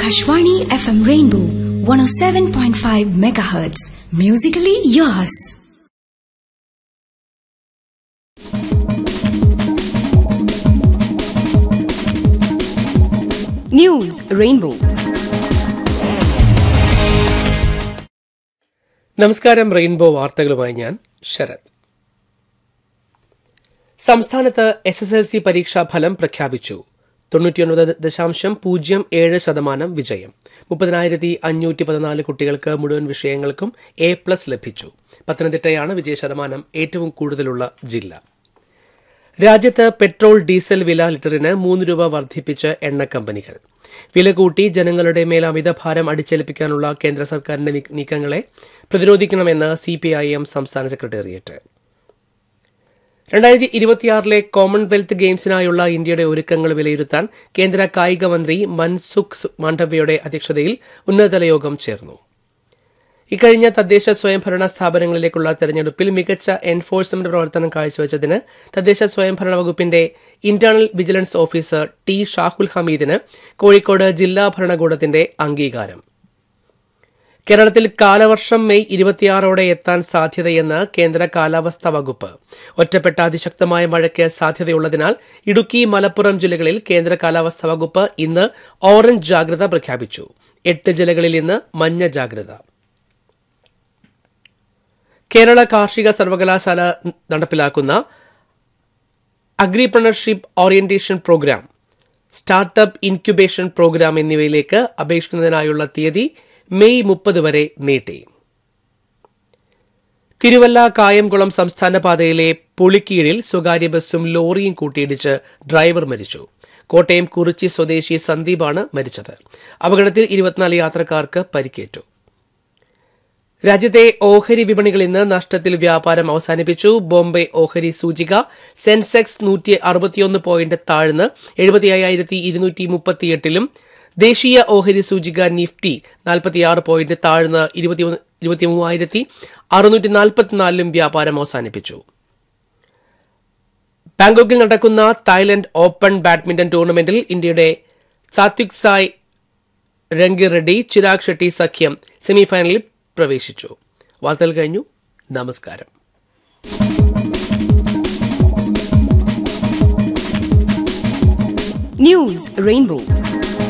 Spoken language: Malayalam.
Akashvani FM Rainbow 107.5 megahertz. Musically yours. News Rainbow. നമസ്കാരം റെയിൻബോ വാർത്തകളുമായി ഞാൻ ശരത് സംസ്ഥാനത്ത് എസ് എസ് എൽ സി പരീക്ഷാ ഫലം പ്രഖ്യാപിച്ചു തൊണ്ണൂറ്റിയൊൻപത് ദശാംശം പൂജ്യം ഏഴ് ശതമാനം വിജയം മുപ്പതിനായിരത്തി അഞ്ഞൂറ്റി പതിനാല് കുട്ടികൾക്ക് മുഴുവൻ വിഷയങ്ങൾക്കും എ പ്ലസ് ലഭിച്ചു പത്തനംതിട്ടയാണ് വിജയ ശതമാനം ഏറ്റവും കൂടുതലുള്ള ജില്ല രാജ്യത്ത് പെട്രോൾ ഡീസൽ വില ലിറ്ററിന് മൂന്ന് രൂപ വർദ്ധിപ്പിച്ച് എണ്ണ കമ്പനികൾ വില കൂട്ടി ജനങ്ങളുടെ മേൽ അമിതഭാരം അടിച്ചേൽപ്പിക്കാനുള്ള കേന്ദ്ര സർക്കാരിന്റെ നീ- നീക്കങ്ങളെ പ്രതിരോധിക്കണമെന്ന് സിപിഐഎം സംസ്ഥാന സെക്രട്ടേറിയറ്റ് രണ്ടായിരത്തി ഇരുപത്തിയാറിലെ കോമൺവെൽത്ത് ഗെയിംസിനായുള്ള ഇന്ത്യയുടെ ഒരുക്കങ്ങൾ വിലയിരുത്താൻ കേന്ദ്ര കായിക മന്ത്രി മൻസുഖ് സു- മാണ്ഡവ്യയുടെ അധ്യക്ഷതയിൽ ഉന്നതതല യോഗം ചേർന്നു ഇക്കഴിഞ്ഞ തദ്ദേശ സ്വയംഭരണ സ്ഥാപനങ്ങളിലേക്കുള്ള തെരഞ്ഞെടുപ്പിൽ മികച്ച എൻഫോഴ്സ്മെന്റ് പ്രവർത്തനം കാഴ്ചവെച്ചതിന് തദ്ദേശ സ്വയംഭരണ വകുപ്പിന്റെ internal vigilance officer T Shahul ഹമീദിന് കോഴിക്കോട് ജില്ലാ ഭരണകൂടത്തിന്റെ അംഗീകാരം കേരളത്തിൽ കാലവർഷം മെയ് ഇരുപത്തിയാറോടെ എത്താൻ സാധ്യതയെന്ന് കേന്ദ്ര കാലാവസ്ഥാ വകുപ്പ് ഒറ്റപ്പെട്ട അതിശക്തമായ മഴയ്ക്ക് സാധ്യതയുള്ളതിനാൽ ഇടുക്കി മലപ്പുറം ജില്ലകളിൽ കേന്ദ്ര കാലാവസ്ഥാ വകുപ്പ് ഇന്ന് ഓറഞ്ച് ജാഗ്രത പ്രഖ്യാപിച്ചു എട്ട് ജില്ലകളിൽ ഇന്ന് മഞ്ഞ ജാഗ്രത കേരള കാർഷിക സർവകലാശാല നടപ്പിലാക്കുന്ന agripreneurship orientation programme startup incubation programme എന്നിവയിലേക്ക് അപേക്ഷിക്കുന്നതിനായുള്ള തീയതി മെയ് മുപ്പത് വരെ നീട്ടി തിരുവല്ല കായംകുളം സംസ്ഥാന പാതയിലെ പുളിക്കീഴിൽ സ്വകാര്യ ബസ്സും ലോറിയും കൂട്ടിയിടിച്ച് ഡ്രൈവർ മരിച്ചു കോട്ടയം കുറിച്ചി സ്വദേശി സന്ദീപാണ് മരിച്ചത് അപകടത്തിൽ ഇരുപത്തിനാല് യാത്രക്കാർക്ക് പരിക്കേറ്റു രാജ്യത്തെ ഓഹരി വിപണികൾ ഇന്ന് നഷ്ടത്തിൽ വ്യാപാരം അവസാനിപ്പിച്ചു ബോംബെ ഓഹരി സൂചിക സെൻസെക്സ് നൂറ്റി അറുപത്തിയൊന്ന് പോയിന്റ് താഴ്ന്ന് എഴുപത്തി അയ്യായിരത്തി ഇരുന്നൂറ്റി മുപ്പത്തിയെട്ടിലും ദേശീയ ഓഹരി സൂചിക നിഫ്റ്റി നാൽപ്പത്തിയാറ് പോയിന്റ് താഴ്ന്ന് ഇരുപത്തി മൂവായിരത്തി അറുന്നൂറ്റി നാൽപ്പത്തിനാലിലും വ്യാപാരം അവസാനിപ്പിച്ചു ബാങ്കോക്കിൽ നടക്കുന്ന തായ്ലൻഡ് ഓപ്പൺ ബാഡ്മിന്റൺ ടൂർണമെന്റിൽ ഇന്ത്യയുടെ സാത്വിക് സായ് രംഗി റെഡ്ഡി ചിരാഗ് ഷെട്ടി സഖ്യം സെമിഫൈനലിൽ പ്രവേശിച്ചു വാർത്തകൾ കഴിഞ്ഞു നമസ്കാരം News Rainbow.